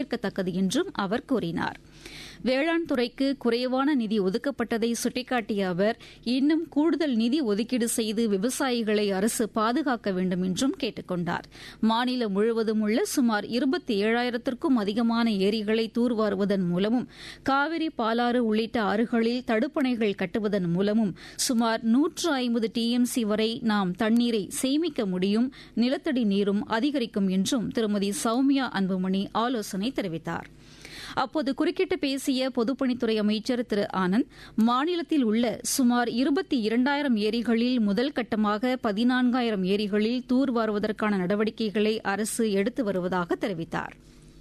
வரவேற்கத்தக்கது என்றும் அவர் கூறினார் வேளாண் துறைக்கு குறைவான நிதி ஒதுக்கப்பட்டதை சுட்டிக்காட்டிய அவர் இன்னும் கூடுதல் நிதி ஒதுக்கீடு செய்து விவசாயிகளை அரசு பாதுகாக்க வேண்டும் என்றும் கேட்டுக் கொண்டார் மாநிலம் முழுவதும் உள்ள சுமார் இருபத்தி ஏழாயிரத்திற்கும் அதிகமான ஏரிகளை தூர்வாருவதன் மூலமும் காவிரி பாலாறு உள்ளிட்ட ஆறுகளில் தடுப்பணைகள் கட்டுவதன் மூலமும் சுமார் நூற்று ஐம்பது டிஎம்சி வரை நாம் தண்ணீரை சேமிக்க முடியும் நிலத்தடி நீரும் அதிகரிக்கும் என்றும் திருமதி சௌமியா அன்புமணி ஆலோசனை தெரிவித்தாா் அப்போது குறுக்கிட்டு பேசிய பொதுப்பணித்துறை அமைச்சர் திரு ஆனந்த் மாநிலத்தில் உள்ள சுமார் இருபத்தி இரண்டாயிரம் ஏரிகளில் முதல் கட்டமாக பதினான்காயிரம் ஏரிகளில் தூர்வாருவதற்கான நடவடிக்கைகளை அரசு எடுத்து வருவதாக தெரிவித்தாா்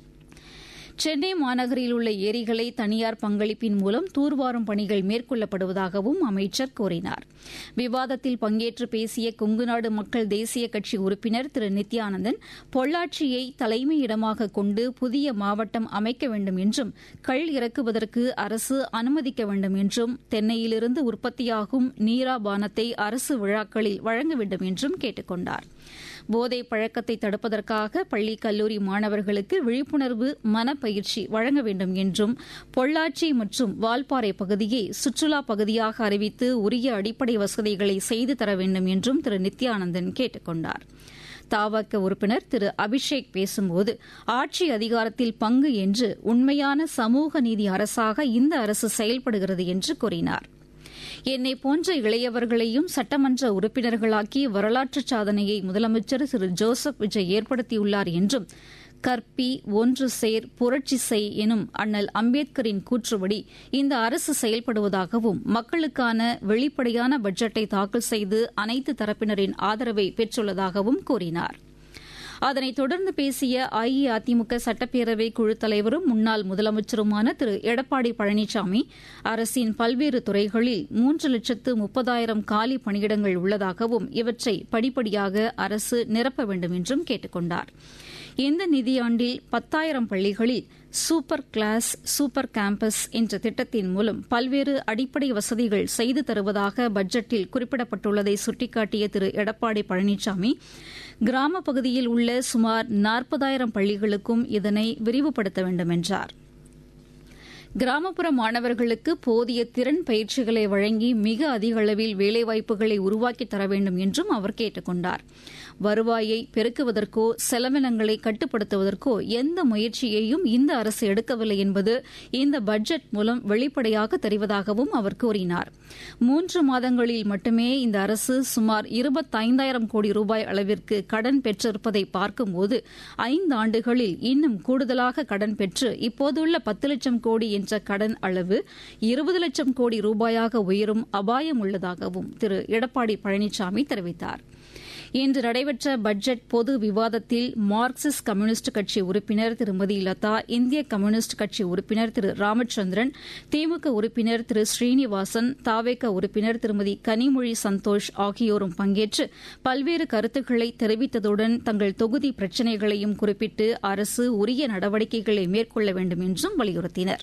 சென்னை மாநகரில் உள்ள ஏரிகளை தனியார் பங்களிப்பின் மூலம் தூர்வாரும் பணிகள் மேற்கொள்ளப்படுவதாகவும் அமைச்சர் கூறினார் விவாதத்தில் பங்கேற்று பேசிய கொங்குநாடு மக்கள் தேசிய கட்சி உறுப்பினர் திரு நித்யானந்தன் பொள்ளாச்சியை தலைமையிடமாக கொண்டு புதிய மாவட்டம் அமைக்க வேண்டும் என்றும் கள் இறக்குவதற்கு அரசு அனுமதிக்க வேண்டும் என்றும் தென்னையிலிருந்து உற்பத்தியாகும் நீரா பானத்தை அரசு விழாக்களில் வழங்க வேண்டும் என்றும் கேட்டுக் கொண்டாா் போதை பழக்கத்தை தடுப்பதற்காக பள்ளி கல்லூரி மாணவர்களுக்கு விழிப்புணர்வு மனப்பயிற்சி வழங்க வேண்டும் என்றும் பொள்ளாச்சி மற்றும் வால்பாறை பகுதியை சுற்றுலா பகுதியாக அறிவித்து உரிய அடிப்படை வசதிகளை செய்து தர வேண்டும் என்றும் திரு நித்யானந்தன் கேட்டுக் கொண்டார் தாவக உறுப்பினர் திரு அபிஷேக் பேசும்போது ஆட்சி அதிகாரத்தில் பங்கு என்று உண்மையான சமூக நீதி அரசாக இந்த அரசு செயல்படுகிறது என்று கூறினார் என்னை போன்ற இளையவர்களையும் சட்டமன்ற உறுப்பினர்களாக்கி வரலாற்று சாதனையை முதலமைச்சர் திரு ஜோசப் விஜய் ஏற்படுத்தியுள்ளார் என்றும் கற்பி ஒன்று சேர் புரட்சி செய் எனும் அண்ணல் அம்பேத்கரின் கூற்றுப்படி இந்த அரசு செயல்படுவதாகவும் மக்களுக்கான வெளிப்படையான பட்ஜெட்டை தாக்கல் செய்து அனைத்து தரப்பினரின் ஆதரவை பெற்றுள்ளதாகவும் கூறினாா் அதனைத் தொடர்ந்து பேசிய அஇஅதிமுக சட்டப்பேரவை குழு தலைவரும் முன்னாள் முதலமைச்சருமான திரு எடப்பாடி பழனிசாமி அரசின் பல்வேறு துறைகளில் மூன்று லட்சத்து முப்பதாயிரம் காலி பணியிடங்கள் உள்ளதாகவும் இவற்றை படிப்படியாக அரசு நிரப்ப வேண்டும் என்றும் கேட்டுக் கொண்டார் இந்த நிதியாண்டில் பத்தாயிரம் பள்ளிகளில் சூப்பர் கிளாஸ் சூப்பர் கேம்பஸ் என்ற திட்டத்தின் மூலம் பல்வேறு அடிப்படை வசதிகள் செய்து தருவதாக பட்ஜெட்டில் குறிப்பிடப்பட்டுள்ளதை சுட்டிக்காட்டிய திரு எடப்பாடி பழனிசாமி கிராம பகுதியில் உள்ள சுமார் நாற்பதாயிரம் பள்ளிகளுக்கும் இதனை விரிவுபடுத்த வேண்டும் என்றார் கிராமப்புற மாணவர்களுக்கு போதிய திறன் பயிற்சிகளை வழங்கி மிக அதிக அளவில் வேலைவாய்ப்புகளை உருவாக்கித் தர வேண்டும் என்றும் அவர் கேட்டுக் கொண்டார் வருவாயை பெருக்குவதற்கோ செலவினங்களை கட்டுப்படுத்துவதற்கோ எந்த முயற்சியையும் இந்த அரசு எடுக்கவில்லை என்பது இந்த பட்ஜெட் மூலம் வெளிப்படையாக தெரிவதாகவும் அவர் கூறினார் மூன்று மாதங்களில் மட்டுமே இந்த அரசு சுமார் இருபத்தைந்தாயிரம் கோடி ரூபாய் அளவிற்கு கடன் பெற்றிருப்பதை பார்க்கும்போது ஐந்து ஆண்டுகளில் இன்னும் கூடுதலாக கடன் பெற்று இப்போதுள்ள பத்து லட்சம் கோடி என்ற கடன் அளவு இருபது லட்சம் கோடி ரூபாயாக உயரும் அபாயம் உள்ளதாகவும் திரு எடப்பாடி பழனிசாமி தெரிவித்தாா் இன்று நடைபெற்ற பட்ஜெட் பொது விவாதத்தில் மார்க்சிஸ்ட் கம்யூனிஸ்ட் கட்சி உறுப்பினர் திருமதி லதா இந்திய கம்யூனிஸ்ட் கட்சி உறுப்பினர் திரு ராமச்சந்திரன் திமுக உறுப்பினர் திரு ஸ்ரீனிவாசன் தாவேக உறுப்பினர் திருமதி கனிமொழி சந்தோஷ் ஆகியோரும் பங்கேற்று பல்வேறு கருத்துக்களை தெரிவித்ததுடன் தங்கள் தொகுதி பிரச்சினைகளையும் குறிப்பிட்டு அரசு உரிய நடவடிக்கைகளை மேற்கொள்ள வேண்டும் என்றும் வலியுறுத்தினா்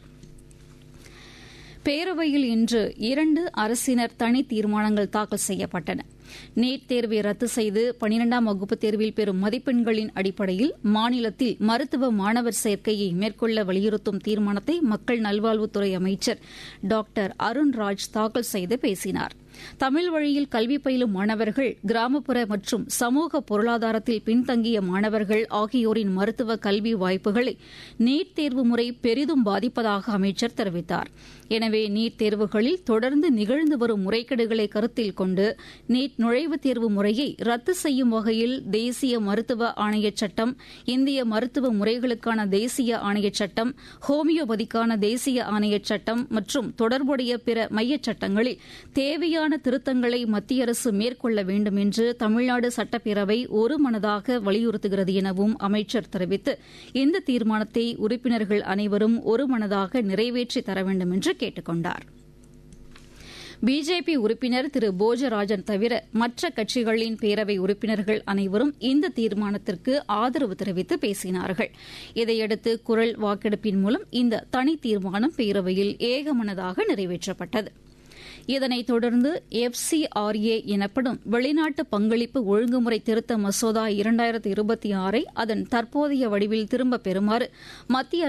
பேரவையில் இன்று இரண்டு அரசினர் தனி தீர்மானங்கள் தாக்கல் செய்யப்பட்டன நீட் தேர்வை ரத்து செய்து பனிரெண்டாம் வகுப்பு தேர்வில் பெறும் மதிப்பெண்களின் அடிப்படையில் மாநிலத்தில் மருத்துவ மாணவர் சேர்க்கையை மேற்கொள்ள வலியுறுத்தும் தீர்மானத்தை மக்கள் நல்வாழ்வுத்துறை அமைச்சர் டாக்டர் அருண்ராஜ் தாக்கல் செய்து பேசினார் தமிழ் வழியில் கல்வி பயிலும் மாணவர்கள் கிராமப்புற மற்றும் சமூக பொருளாதாரத்தில் பின்தங்கிய மாணவர்கள் ஆகியோரின் மருத்துவ கல்வி வாய்ப்புகளை நீட் தேர்வு முறை பெரிதும் பாதிப்பதாக அமைச்சர் தெரிவித்தார் எனவே நீட் தேர்வுகளில் தொடர்ந்து நிகழ்ந்து வரும் முறைகேடுகளை கருத்தில் கொண்டு நீட் நுழைவுத் தேர்வு முறையை ரத்து செய்யும் வகையில் தேசிய மருத்துவ ஆணையச் சட்டம் இந்திய மருத்துவ முறைகளுக்கான தேசிய ஆணையச் சட்டம் ஹோமியோபதிக்கான தேசிய ஆணையச் சட்டம் மற்றும் தொடர்புடைய பிற மையச் சட்டங்களில் தேவையான திருத்தங்களை மத்திய அரசு மேற்கொள்ள வேண்டும் என்று தமிழ்நாடு சட்டப்பேரவை ஒருமனதாக வலியுறுத்துகிறது எனவும் அமைச்சர் தெரிவித்து இந்த தீர்மானத்தை உறுப்பினர்கள் அனைவரும் ஒருமனதாக நிறைவேற்றி தர வேண்டும் என்று கேட்டுக் கொண்டாா் பிஜேபி உறுப்பினர் திரு போஜராஜன் தவிர மற்ற கட்சிகளின் பேரவை உறுப்பினர்கள் அனைவரும் இந்த தீர்மானத்திற்கு ஆதரவு தெரிவித்து பேசினார்கள் இதையடுத்து குரல் வாக்கெடுப்பின் மூலம் இந்த தனி தீர்மானம் பேரவையில் ஏகமனதாக நிறைவேற்றப்பட்டது இதனைத் தொடர்ந்து எஃப்சிஆர்ஏ எனப்படும் வெளிநாட்டு பங்களிப்பு ஒழுங்குமுறை திருத்த மசோதா இரண்டாயிரத்து இருபத்தி ஆறை அதன் தற்போதைய வடிவில் திரும்பப் பெறுமாறு மத்திய